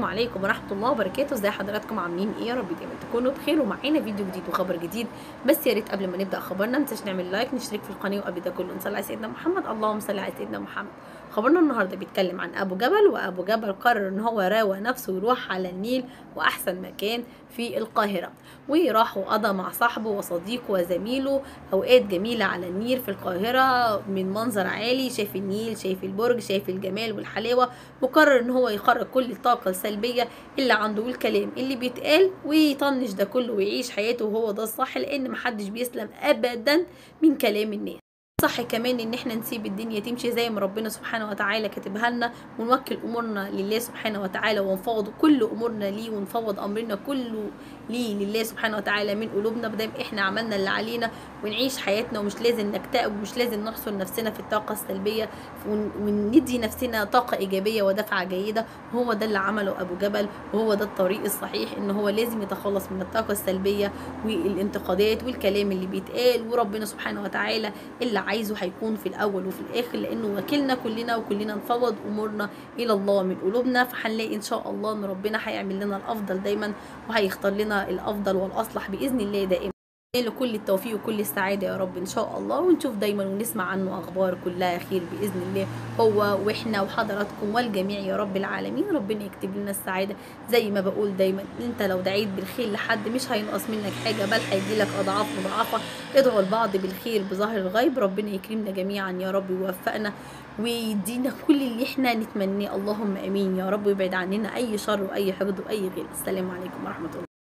السلام عليكم ورحمة الله وبركاته ازي حضراتكم عاملين ايه يا رب دايما تكونوا بخير ومعانا فيديو جديد وخبر جديد بس يا ريت قبل ما نبدا خبرنا ما تنساش نعمل لايك نشترك في القناه وقبل ده كله نصلي على سيدنا محمد اللهم صل على سيدنا محمد خبرنا النهارده بيتكلم عن ابو جبل وابو جبل قرر ان هو راوى نفسه يروح على النيل واحسن مكان في القاهره وراح وقضى مع صاحبه وصديقه وزميله اوقات جميله على النيل في القاهره من منظر عالي شايف النيل شايف البرج شايف الجمال والحلاوه وقرر ان هو يخرج كل الطاقه السلبيه اللي عنده والكلام اللي بيتقال ويطنش ده كله ويعيش حياته وهو ده الصح لان محدش بيسلم ابدا من كلام الناس صح كمان ان احنا نسيب الدنيا تمشي زي ما ربنا سبحانه وتعالى كاتبها لنا ونوكل امورنا لله سبحانه وتعالى ونفوض كل امورنا ليه ونفوض امرنا كله ليه لله سبحانه وتعالى من قلوبنا بدل احنا عملنا اللي علينا ونعيش حياتنا ومش لازم نكتئب ومش لازم نحصر نفسنا في الطاقه السلبيه وندي نفسنا طاقه ايجابيه ودفعه جيده وهو ده اللي عمله ابو جبل وهو ده الطريق الصحيح ان هو لازم يتخلص من الطاقه السلبيه والانتقادات والكلام اللي بيتقال وربنا سبحانه وتعالى اللي عايزه هيكون في الاول وفي الاخر لانه وكلنا كلنا وكلنا نفوض امورنا الى الله من قلوبنا فهنلاقي ان شاء الله ان ربنا هيعمل لنا الافضل دايما وهيختار لنا الافضل والاصلح باذن الله دائما له كل التوفيق وكل السعاده يا رب ان شاء الله ونشوف دايما ونسمع عنه اخبار كلها خير باذن الله هو واحنا وحضراتكم والجميع يا رب العالمين ربنا يكتب لنا السعاده زي ما بقول دايما انت لو دعيت بالخير لحد مش هينقص منك حاجه بل هيجي لك اضعاف مضاعفه ادعوا البعض بالخير بظاهر الغيب ربنا يكرمنا جميعا يا رب ويوفقنا ويدينا كل اللي احنا نتمناه اللهم امين يا رب ويبعد عننا اي شر واي حقد واي غل السلام عليكم ورحمه الله